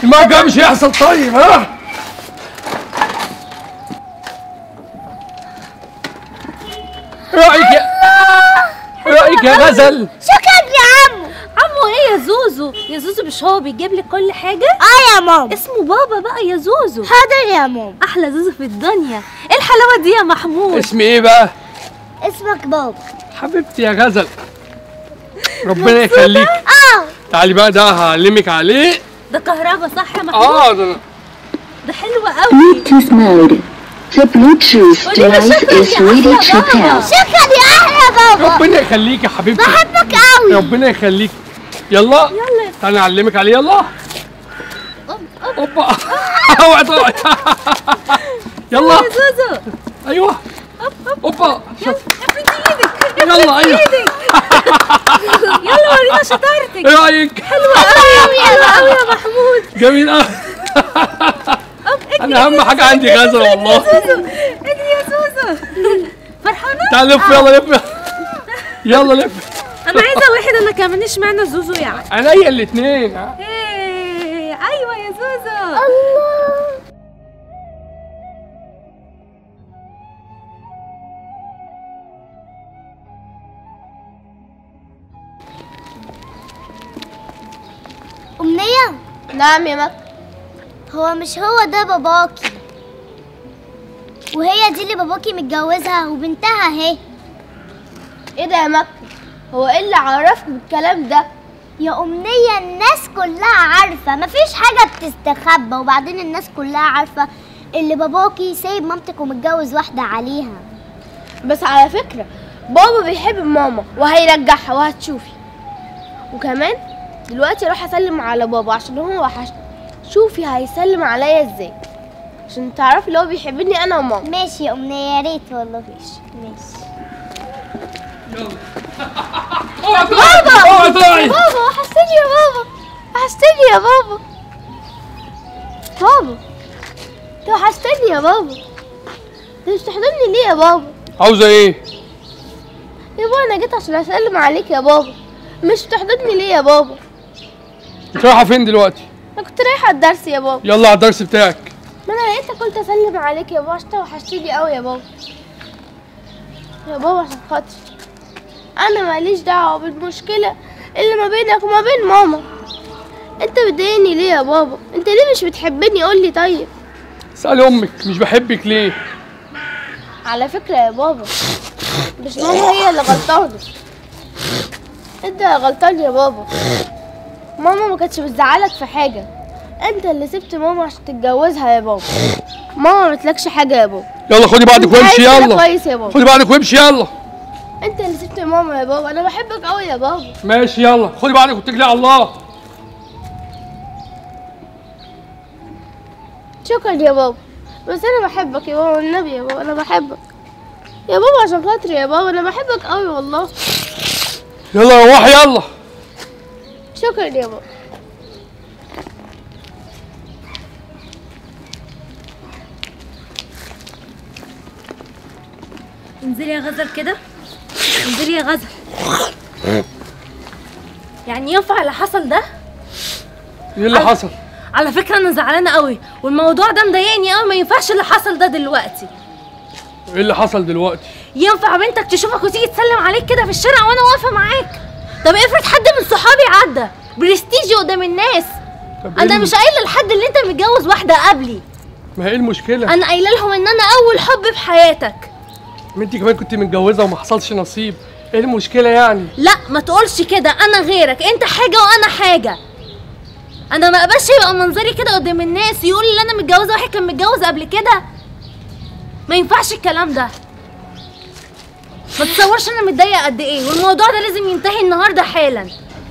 المره الجايه مش هيحصل طيب ها رايك يا رايك يا غزل شكرا يا عمو عمو ايه يا زوزو يا زوزو مش هو بيجيب لك كل حاجه اه يا ماما اسمه بابا بقى يا زوزو حاضر يا ماما احلى زوزو في الدنيا ايه الحلاوه دي يا محمود اسمي ايه بقى اسمك بابا حبيبتي يا غزل ربنا يخليك اه تعالي بقى ده هعلمك عليه ده كهربا صح يا محمود اه ده ده حلو قوي Bluetooth mode. The Bluetooth قولي له device شكرا is يا ready أحلى to بابا. pair. شكرا يا احلى بابا ربنا يخليك يا حبيبتي بحبك قوي ربنا يخليك يلا يلا تعالي اعلمك عليه يلا اوبا اوعى تقعي يلا يا زوزو ايوه اوبا شاطر. افردي ايدك يلا ايوه يلا ورينا شطارتك ايه رايك حلوه قوي حلوه قوي يا محمود جميل قوي انا اهم حاجه عندي غزل والله زوزو اجري يا زوزو فرحانه تعال لف يلا لف يلا لف انا عايزه واحد انا كمان اشمعنى زوزو يعني عينيا الاثنين إيه، ايوه يا زوزو الله أمنية نعم يا مك هو مش هو ده باباكي وهي دي اللي باباكي متجوزها وبنتها اهي ايه ده يا مك هو ايه اللي عرفك بالكلام ده يا أمنية الناس كلها عارفة مفيش حاجة بتستخبى وبعدين الناس كلها عارفة اللي باباكي سايب مامتك ومتجوز واحدة عليها بس على فكرة بابا بيحب ماما وهيرجعها وهتشوفي وكمان دلوقتي اروح اسلم على بابا عشان هو وحشني شوفي هيسلم عليا ازاي عشان تعرفي اللي هو بيحبني انا وماما ماشي يا أمنية يا ريت والله فيش ماشي اوعى تقعي اوعى تقعي بابا وحشتني يا بابا وحشتني يا بابا بابا انت وحشتني يا بابا انت مش تحضني ليه يا بابا عاوزه ايه يا بابا انا جيت عشان اسلم عليك يا بابا مش بتحضني ليه يا بابا انت رايحه فين دلوقتي انا كنت رايحه الدرس يا بابا يلا على الدرس بتاعك ما انا لقيتك قلت اسلم عليك يا بابا عشان وحشتني قوي يا بابا يا بابا عشان خاطري انا ماليش دعوه بالمشكله اللي ما بينك وما بين ماما انت بتضايقني ليه يا بابا انت ليه مش بتحبني قول لي طيب اسالي امك مش بحبك ليه على فكره يا بابا مش ماما هي اللي غلطانه انت اللي غلطان يا بابا ماما ما كانتش بتزعلك في حاجه انت اللي سبت ماما عشان تتجوزها يا بابا ماما ما قالتلكش حاجه يا بابا يلا خدي بعضك انت عايز وامشي كده يلا كويس يا بابا خدي بعضك وامشي يلا انت اللي سبت ماما يا بابا انا بحبك قوي يا بابا ماشي يلا خدي بعضك واتكلي على الله شكرا يا بابا بس انا بحبك يا بابا والنبي يا بابا انا بحبك يا بابا عشان خاطري يا بابا انا بحبك قوي والله يلا روحي يلا شكرا يا بابا انزلي يا غزل كده انزلي يا غزل يعني ينفع اللي حصل ده ايه اللي حصل على فكره انا زعلانه قوي والموضوع ده مضايقني قوي ما ينفعش اللي حصل ده دلوقتي ايه اللي حصل دلوقتي ينفع بنتك تشوفك وتيجي تسلم عليك كده في الشارع وانا واقفه معاك طب افرض حد من صحابي عدى برستيجي قدام الناس طب إيه انا الم- مش قايله لحد اللي انت متجوز واحده قبلي ما هي ايه المشكله انا قايله لهم ان انا اول حب في حياتك ما انت كمان كنت متجوزه وما حصلش نصيب ايه المشكله يعني لا ما تقولش كده انا غيرك انت حاجه وانا حاجه انا ما اقبلش يبقى منظري كده قدام الناس يقول ان انا متجوزه واحد كان متجوز قبل كده ما ينفعش الكلام ده ما تتصورش انا متضايقه قد ايه والموضوع ده لازم ينتهي النهارده حالا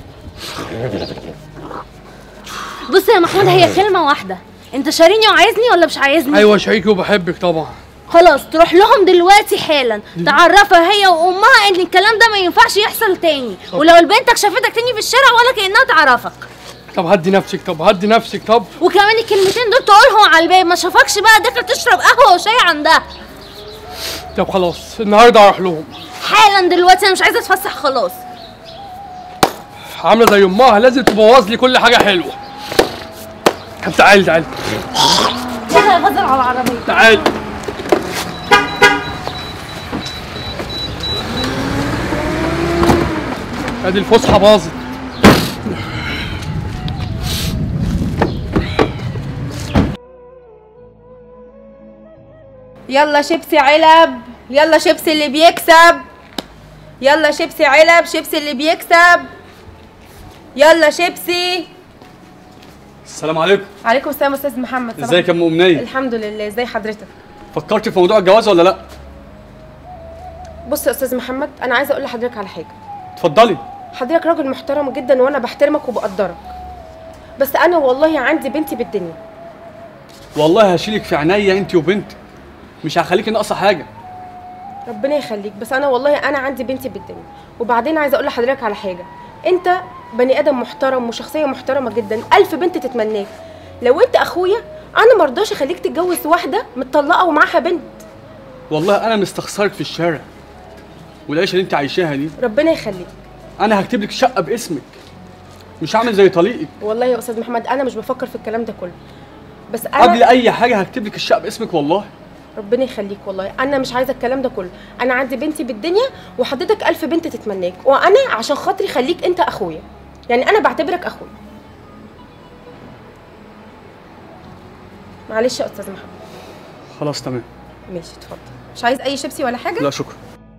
بص يا محمود هي كلمه واحده انت شاريني وعايزني ولا مش عايزني ايوه شريكي وبحبك طبعا خلاص تروح لهم دلوقتي حالا تعرفها هي وامها ان الكلام ده ما ينفعش يحصل تاني ولو البنتك شافتك تاني في الشارع ولا كانها تعرفك طب هدي نفسك طب هدي نفسك طب وكمان الكلمتين دول تقولهم على الباب ما شافكش بقى داخل تشرب قهوه وشاي عندها طب خلاص النهارده هروح لهم حالا دلوقتي انا مش عايزه اتفسح خلاص عامله زي امها لازم تبوظ لي كل حاجه حلوه طب تعالي تعالي يلا يا غزل على العربيه تعالي ادي الفسحه باظت يلا شيبسي علب يلا شيبسي اللي بيكسب يلا شيبسي علب شيبسي اللي بيكسب يلا شيبسي السلام عليكم عليكم السلام استاذ محمد صباح ازيك يا ام امنيه الحمد لله ازي حضرتك فكرت في موضوع الجواز ولا لا بص يا استاذ محمد انا عايزه اقول لحضرتك على حاجه اتفضلي حضرتك راجل محترم جدا وانا بحترمك وبقدرك بس انا والله عندي بنتي بالدنيا والله هشيلك في عينيا انت وبنتك مش هخليكي ناقصه حاجه ربنا يخليك بس انا والله انا عندي بنتي بالدنيا وبعدين عايزه اقول لحضرتك على حاجه انت بني ادم محترم وشخصيه محترمه جدا الف بنت تتمناك لو انت اخويا انا مرضاش اخليك تتجوز واحده متطلقه ومعاها بنت والله انا مستخسرك في الشارع والعيشه اللي انت عايشاها دي ربنا يخليك انا هكتب لك شقه باسمك مش هعمل زي طليقك والله يا استاذ محمد انا مش بفكر في الكلام ده كله بس انا قبل اي حاجه هكتب لك الشقه باسمك والله ربنا يخليك والله انا مش عايزه الكلام ده كله انا عندي بنتي بالدنيا وحضرتك الف بنت تتمناك وانا عشان خاطري خليك انت اخويا يعني انا بعتبرك اخويا معلش يا استاذ محمد خلاص تمام ماشي اتفضل مش عايز اي شيبسي ولا حاجه لا شكرا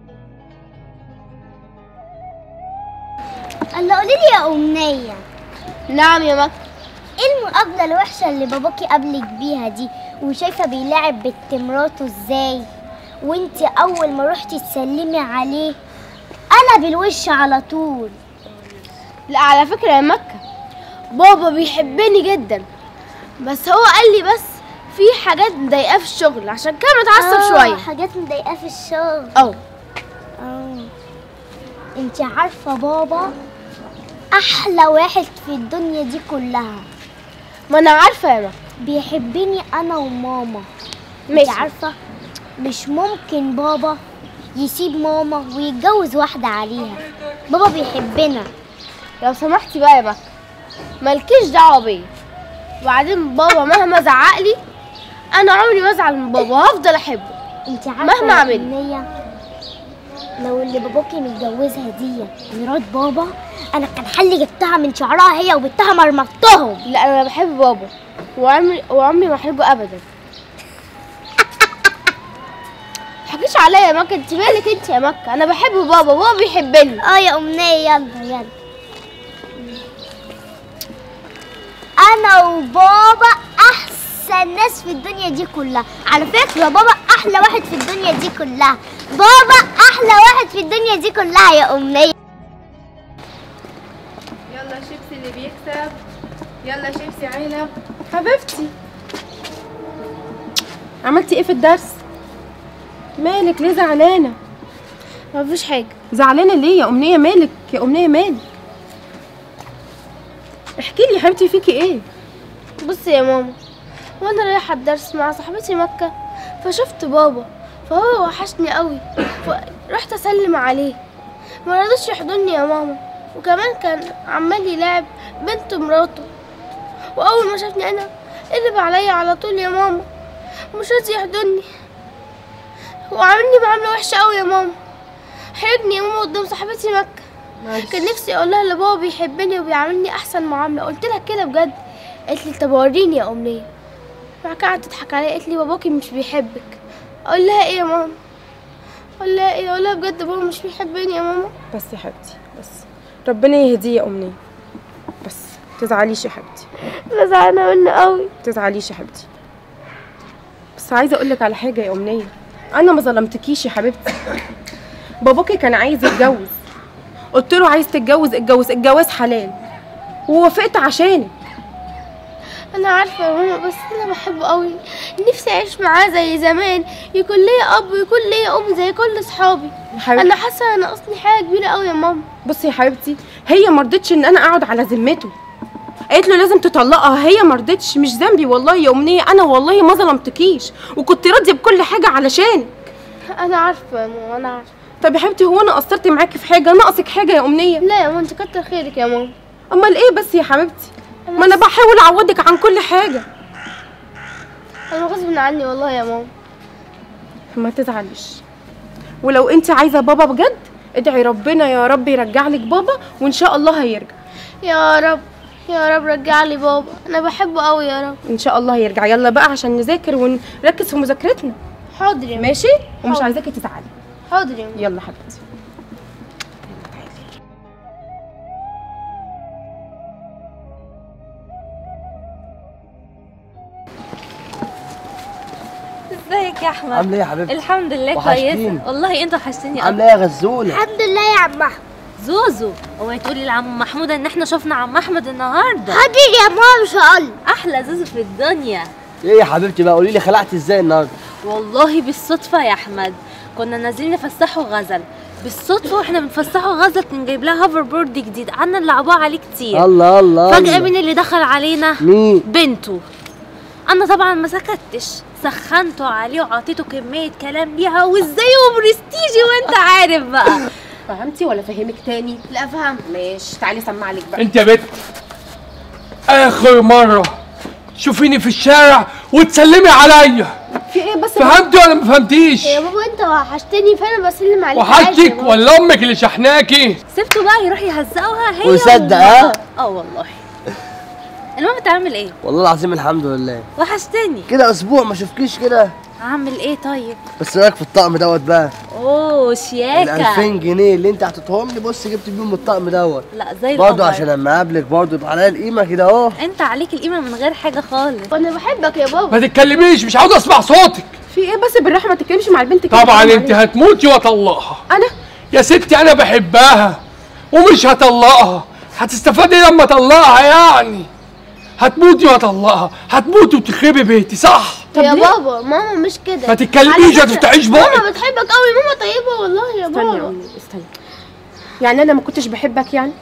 الله قولي لي يا أمنية نعم يا مكة ايه المقابلة الوحشة اللي باباكي قابلك بيها دي وشايفة بيلاعب بنت مراته ازاي وانتي أول ما روحتي تسلمي عليه قلب الوش على طول لا على فكرة يا مكة بابا بيحبني جدا بس هو قال لي بس في حاجات مضايقاه في الشغل عشان كده متعصب آه، شوية حاجات مضايقاه في الشغل اه اه انتي عارفة بابا أحلى واحد في الدنيا دي كلها ما انا عارفة يا مكة بيحبني أنا وماما انت ماشي. عارفة مش ممكن بابا يسيب ماما ويتجوز واحدة عليها بابا بيحبنا لو سمحتي بقى يا مكة مالكيش دعوة بيا وبعدين بابا مهما زعقلي انا عمري ما ازعل من بابا وهفضل احبه انت عارفة مهما يا عمل. أمنية، لو اللي باباكي متجوزها دي مرات بابا انا كان حلي جبتها من شعرها هي وبنتها مرمطتهم لا انا بحب بابا وعمري وعمري ما احبه ابدا تحكيش عليا يا مكة انت مالك انت يا مكة انا بحب بابا بابا بيحبني اه يا أمنية يلا يلا أنا وبابا أحسن ناس في الدنيا دي كلها على فكرة بابا أحلى واحد في الدنيا دي كلها بابا أحلى واحد في الدنيا دي كلها يا أمنية يلا شيبسي اللي بيكسب يلا شيبسي علب حبيبتي عملتي ايه في الدرس مالك ليه زعلانه مفيش حاجة زعلانه ليه يا امنيه مالك يا امنيه مالك احكي لي يا حبيبتي فيكي ايه بصي يا ماما وانا رايحة الدرس مع صاحبتي مكة فشفت بابا فهو وحشني قوي فرحت اسلم عليه ما رضيش يحضني يا ماما وكمان كان عمال يلعب بنت مراته واول ما شافني انا قلب عليا على طول يا ماما ومش راضي يحضني وعاملني معاملة وحشة قوي يا ماما حرجني يا ماما قدام صاحبتي مكة كان نفسي اقول لها ان بابا بيحبني وبيعاملني احسن معامله قلت لها كده بجد قالت لي طب وريني يا امنيه بعد كده قعدت تضحك عليا قالت لي باباكي مش بيحبك اقول لها ايه يا ماما اقول لها ايه اقول لها بجد بابا مش بيحبني يا ماما بس يا حبيبتي بس ربنا يهديه يا امنيه بس تزعليش يا حبيبتي انا زعلانه منه قوي تزعليش يا حبيبتي بس عايزه اقول لك على حاجه يا امنيه انا ما ظلمتكيش يا حبيبتي باباكي كان عايز يتجوز قلت له عايز تتجوز اتجوز الجواز حلال ووافقت عشانك انا عارفه يا ماما بس انا بحبه قوي نفسي اعيش معاه زي زمان يكون ليا اب ويكون ليا ام زي كل اصحابي يا حبيبتي انا حاسه ان ناقصني حاجه كبيره قوي يا ماما بصي يا حبيبتي هي ما رضتش ان انا اقعد على ذمته قالت له لازم تطلقها هي ما رضتش مش ذنبي والله يا امنيه انا والله ما ظلمتكيش وكنت راضيه بكل حاجه علشانك انا عارفه يا ماما انا عارفه طب يا حبيبتي هو انا قصرت معاكي في حاجه ناقصك حاجه يا امنيه لا يا ماما انت كتر خيرك يا ماما امال ايه بس يا حبيبتي ما انا بحاول اعوضك عن كل حاجه انا غصب عني والله يا ماما ما تزعليش ولو انت عايزه بابا بجد ادعي ربنا يا رب يرجع لك بابا وان شاء الله هيرجع يا رب يا رب رجع لي بابا انا بحبه قوي يا رب ان شاء الله هيرجع يلا بقى عشان نذاكر ونركز في مذاكرتنا حاضر يا ماما ماشي ومش حاضر. عايزاكي تزعلي حاضر يا ماما يلا حبيبتي ازيك يا احمد عامله ايه يا حبيبتي الحمد لله وحشتيني. كويسه والله انت وحشتني قوي عامله ايه يا غزوله الحمد لله يا عم احمد زوزو اوعي تقولي لعم محمود ان احنا شفنا عم احمد النهارده حاضر يا ماما مش هقول احلى زوزو في الدنيا ايه يا حبيبتي بقى قولي لي خلعتي ازاي النهارده والله بالصدفه يا احمد كنا نازلين نفسحوا غزل بالصدفه واحنا بنفسحوا غزل كان جايب لها هوفر بورد جديد قعدنا نلعبوها عليه كتير الله الله فجاه الله. مين اللي دخل علينا مين بنته انا طبعا ما سكتش سخنته عليه وعطيته كميه كلام ليها وازاي وبرستيجي وانت عارف بقى فهمتي ولا فهمك تاني لا فهمت ماشي تعالي اسمع لك بقى انت يا بت اخر مره تشوفيني في الشارع وتسلمي عليا في ايه بس فهمتي ولا ما فهمتيش يا بابا انت وحشتني فانا بسلم عليك عايش يا وحشتك بابا. ولا امك اللي شحناكي سبته بقى يروح يهزقها هي ويصدق، وماما. ها؟ اه والله المهم انت عامل ايه والله العظيم الحمد لله وحشتني كده اسبوع ما شوفكيش كده عامل ايه طيب بس رايك في الطقم دوت بقى اوه ال شياكه 2000 جنيه اللي انت هتحطهم لي بص جبت بيهم الطقم دوت لا زي برضه القمر. عشان لما اقابلك برضه يبقى عليا القيمه كده اهو انت عليك القيمه من غير حاجه خالص وانا بحبك يا بابا ما تتكلميش مش عاوز اسمع صوتك في ايه بس بالراحه ما تتكلمش مع البنت كده طبعا حرام انت عليك. هتموتي واطلقها انا يا ستي انا بحبها ومش هطلقها هتستفادي لما اطلقها يعني هتموتي واطلقها هتموتي وتخربي بيتي صح يا بابا ماما مش كده ما تتكلميش على فكرة، هتفتحيش بقك ماما بتحبك قوي ماما طيبه والله يا استني يا بابا امي استني يعني انا ما كنتش بحبك يعني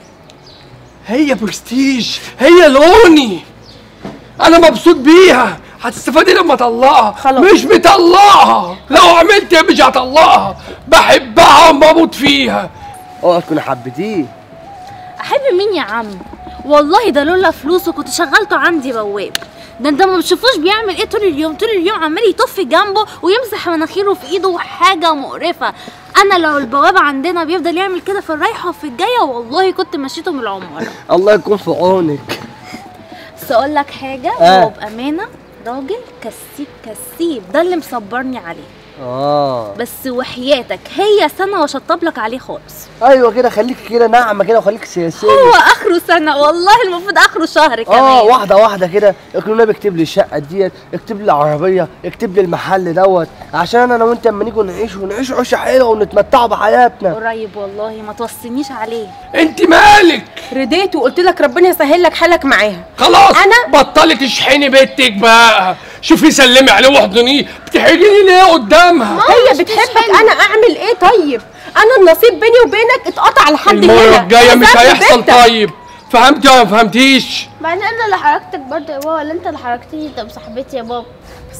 هي برستيج هي لوني انا مبسوط بيها هتستفادي لما اطلقها خلاص. مش مطلقها لو عملت إيه مش هطلقها بحبها وبموت فيها اوعى تكوني حبيتيه احب مين يا عم والله ده لولا فلوسه كنت شغلته عندي بواب ده انت ما بتشوفوش بيعمل ايه طول اليوم طول اليوم عمال يطف جنبه ويمسح مناخيره في ايده حاجه مقرفه انا لو البواب عندنا بيفضل يعمل كده في الرايحه وفي الجايه والله كنت مشيته من العماره الله يكون في عونك بس اقول لك حاجه آه. هو بامانه راجل كسيب كسيب ده اللي مصبرني عليه اه بس وحياتك هي سنه وشطب لك عليه خالص ايوه كده خليكي كده ناعمه كده وخليكي سياسيه هو اخره سنه والله المفروض اخره شهر كمان اه واحده واحده كده يقول لنا اكتب لي الشقه ديت اكتب لي العربيه اكتب لي المحل دوت عشان انا وانت اما نيجي نعيش ونعيش عيشه حلوه ونتمتعوا بحياتنا قريب والله ما توصينيش عليه انت مالك رديت وقلت لك ربنا يسهل لك حالك معاها خلاص أنا- بطلي تشحني بنتك بقى شوفي سلمي عليه واحضنيه بتحرجيني ليه قدامها هي بتحبك انا اعمل ايه طيب انا النصيب بيني وبينك اتقطع لحد هنا المره الجايه أنا مش ذنب هيحصل بنتك. طيب فهمتي ولا ما فهمتيش بعدين انا اللي حركتك برضه يا بابا ولا انت اللي حركتني انت بصاحبتي يا بابا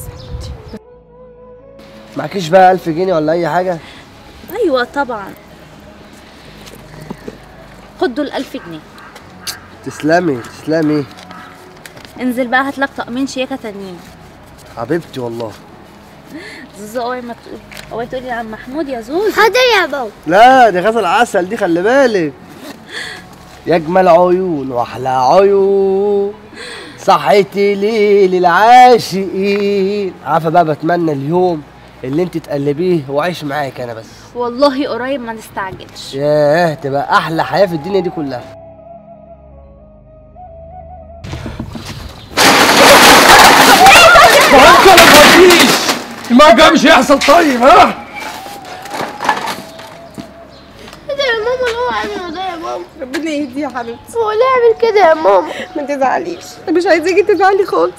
معكيش بقى 1000 جنيه ولا اي حاجه ايوه طبعا خد دول 1000 جنيه تسلمي تسلمي انزل بقى هات لك طقمين شياكه تانيين حبيبتي والله زوزو اوعي ما تقول اوعي تقولي لعم محمود يا زوزو حاضر يا بابا لا دي غزل عسل دي خلي بالك يجمل عيون واحلى عيون صحيتي ليل العاشقين عارفه بقى بتمنى اليوم اللي انت تقلبيه واعيش معاك انا بس والله قريب ما نستعجلش ياه تبقى احلى حياه في الدنيا دي كلها فهمتي ولا ما فهمتيش المره الجايه مش هيحصل طيب ها ايه ده يا ماما اللي هو عامله ده يا ماما ربنا يهديه يا حبيبتي هو ليه عامل كده يا ماما ما تزعليش مش عايزاكي تزعلي خالص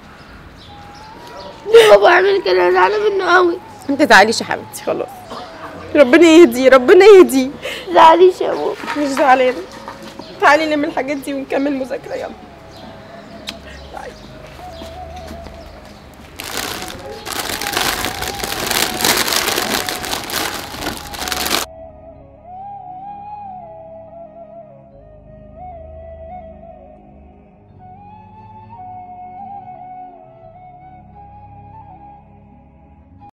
ليه بابا عامل كده انا زعلانه منه قوي ما تزعليش يا حبيبتي خلاص ربنا يهديه ربنا يهديه زعليش يا ماما مش زعلانه تعالي نعمل الحاجات دي ونكمل مذاكره يلا